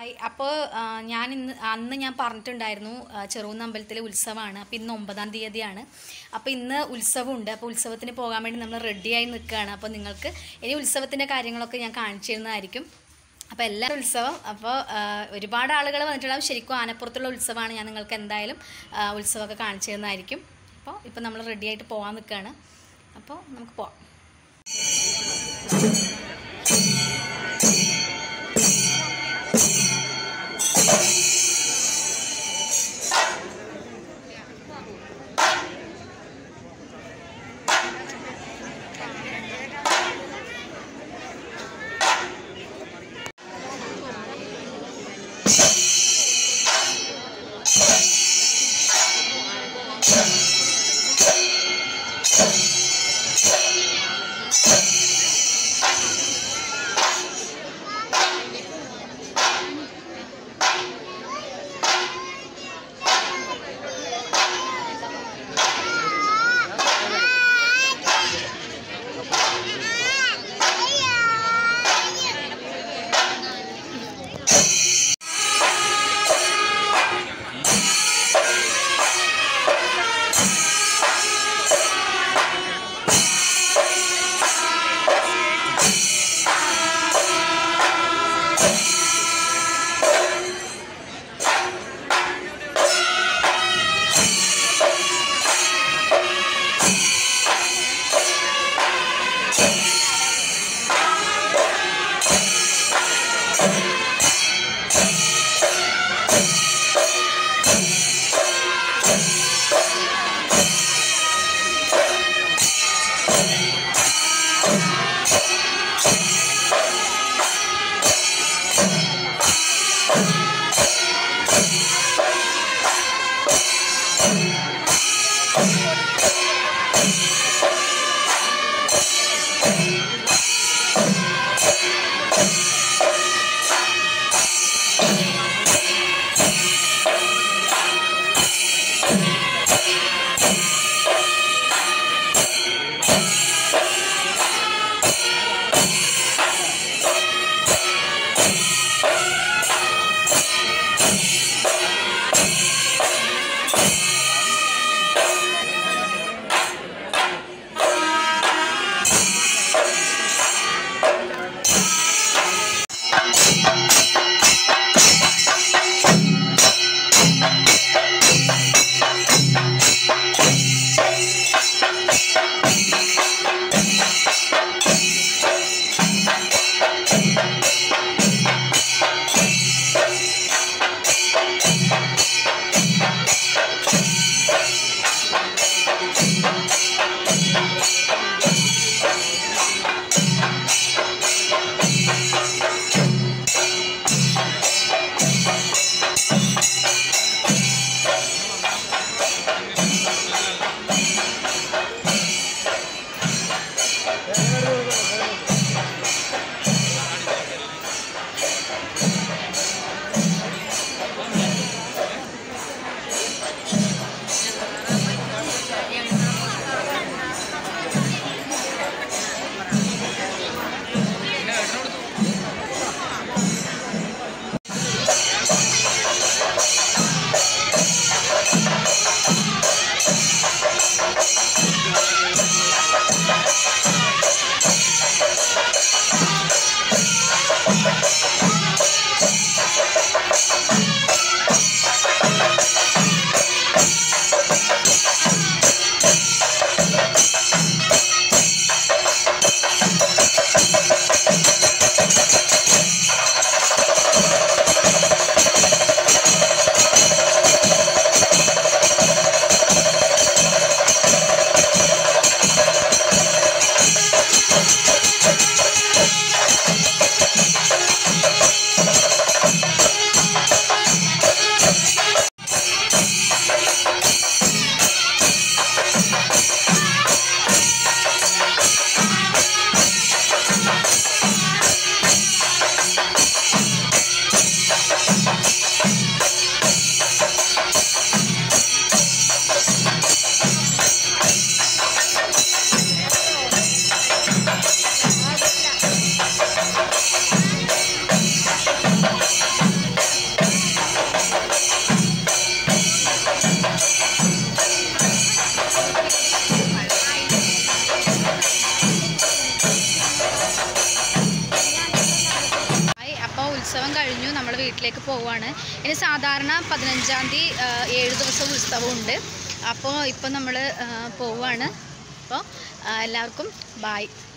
hi അപ്പോൾ ഞാൻ ഇന്ന് അന്ന് ഞാൻ പറഞ്ഞിട്ടുണ്ടായിരുന്നു ആ, ചെറുകുന്ന് അമ്പലത്തിലെ ഉത്സവമാണ് അപ്പോൾ ഇന്ന് ഒമ്പതാം തീയതിയാണ് അപ്പോൾ ഇന്ന് ഉത്സവമുണ്ട് അപ്പോൾ ഉത്സവത്തിന് പോകാൻ വേണ്ടി നമ്മൾ റെഡിയായി നിൽക്കുകയാണ് അപ്പോൾ നിങ്ങൾക്ക് ഇനി ഉത്സവത്തിൻ്റെ കാര്യങ്ങളൊക്കെ ഞാൻ കാണിച്ചു തരുന്നതായിരിക്കും അപ്പോൾ എല്ലാ ഉത്സവം അപ്പോൾ ആ, ഒരുപാട് ആളുകൾ വന്നിട്ടുണ്ടാവും ശരിക്കും ആനപ്പുറത്തുള്ള ഉത്സവമാണ് ഞാൻ നിങ്ങൾക്ക് എന്തായാലും ആ, ഉത്സവമൊക്കെ കാണിച്ചു തരുന്നതായിരിക്കും അപ്പോൾ ഇപ്പോൾ നമ്മൾ റെഡിയായിട്ട് പോകാൻ നിൽക്കുകയാണ് അപ്പോൾ നമുക്ക് പോവാം ഉത്സവം കഴിഞ്ഞു നമ്മൾ വീട്ടിലേക്ക് പോവുകയാണ് ഇനി സാധാരണ പതിനഞ്ചാം തീയതി ആ, ഏഴ് ദിവസം ഉത്സവമുണ്ട് അപ്പോൾ ഇപ്പം നമ്മൾ പോവുകയാണ് അപ്പോൾ എല്ലാവർക്കും ബായ്